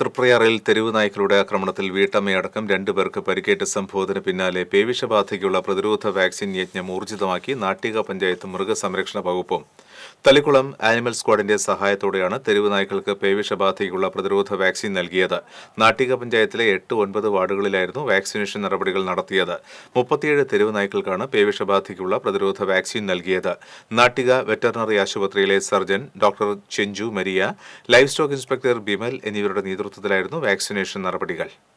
തൃപ്രയാറിൽ തെരുവ് നായ്ക്കളുടെ ആക്രമണത്തിൽ വീട്ടമ്മയടക്കം രണ്ടുപേർക്ക് പരിക്കേറ്റ സംഭവത്തിന് പിന്നാലെ പേവിഷബാധയ്ക്കുള്ള പ്രതിരോധ വാക്സിൻ യജ്ഞം ഊർജിതമാക്കി നാട്ടിക പഞ്ചായത്ത് മൃഗസംരക്ഷണ വകുപ്പും തളിക്കുളം ആനിമൽ സ്ക്വാഡിന്റെ സഹായത്തോടെയാണ് തെരുവ് നായ്ക്കൾക്ക് പേവിഷബാധയ്ക്കുള്ള പ്രതിരോധ വാക്സിൻ നൽകിയത് നാട്ടിക പഞ്ചായത്തിലെ എട്ട് ഒൻപത് വാർഡുകളിലായിരുന്നു വാക്സിനേഷൻ നടപടികൾ നടത്തിയത് മുപ്പത്തിയേഴ് തെരുവ് നായ്ക്കൾക്കാണ് പേവിഷബാധയ്ക്കുള്ള പ്രതിരോധ വാക്സിൻ നൽകിയത് നാട്ടിക വെറ്ററിനറി ആശുപത്രിയിലെ surgeon doctor Chenchu Maria livestock inspector Bimal എന്നിവരുടെ നേതൃത്വത്തിലായിരുന്നു വാക്സിനേഷൻ നടപടികൾ